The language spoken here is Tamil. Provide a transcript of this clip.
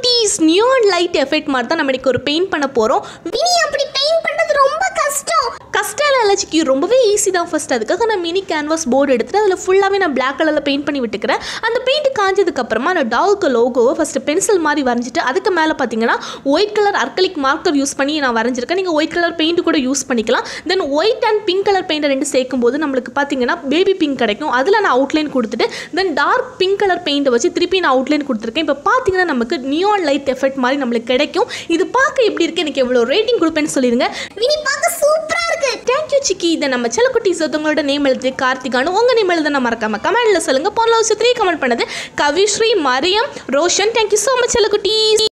குட்டீஸ் நியான் லைட் எஃபெக்ட் மாதிரி தான் நம்ம இன்னைக்கு ஒரு பெயிண்ட் பண்ண போகிறோம் வினி அப்படி பெயிண்ட் பண்றது ரொம்ப கஷ்டம் கஷ்டம் அலர்ஜிக்கு ரொம்பவே ஈஸி தான் ஃபர்ஸ்ட் அதுக்காக நான் மினி கேன்வாஸ் போர்டு எடுத்துட்டு அதில் ஃபுல்லாகவே நான் பிளாக் கலரில் பெயிண்ட் பண்ணி விட்டுக்கிறேன் அந்த பெயிண்ட் காஞ்சதுக்கப்புறமா அந்த டாவுக்கு லோகோவை ஃபஸ்ட்டு பென்சில் மாதிரி வரைஞ்சிட்டு அதுக்கு மேலே பார்த்தீங்கன்னா white colour acrylic marker use பண்ணி நான் வரைஞ்சிருக்கேன் நீங்கள் ஒயிட் கலர் பெயிண்ட் கூட யூஸ் பண்ணிக்கலாம் then white and pink colour paint ரெண்டு சேர்க்கும் போது நம்மளுக்கு பார்த்தீங்கன்னா பேபி பிங்க் கிடைக்கும் அதில் நான் அவுட்லைன் கொடுத்துட்டு தென் டார்க் பிங்க் கலர் பெயிண்ட்டை வச்சு திருப்பி நான் அவுட்லைன் கொடுத்துருக்கேன் இப்போ பார்த்தீங்கன்னா நமக்கு நியான் லைட் எஃபெக்ட் மாதிரி நம்மளுக்கு கிடைக்கும் இது பார்க்க எப்படி இருக்கு எனக்கு எவ்வளோ ரேட்டிங் கொடுப்பேன்னு சொல்லிடுங்க வினி பார்க்க சூப்பரா இருக்கு தேங்க்யூ சிக்கி இதை நம்ம செல்லக்குட்டீஸ் ஒருத்தவங்களோட நேம் எழுதி கார்த்திகானு உங்கள் நேம் எழுத நான் மறக்காம கமெண்ட்ல சொல்லுங்க போன வருஷத்துலேயே கமெண்ட் பண்ணது Kavishree Mariam Roshan thank you so much செல்லக்குட்டீஸ்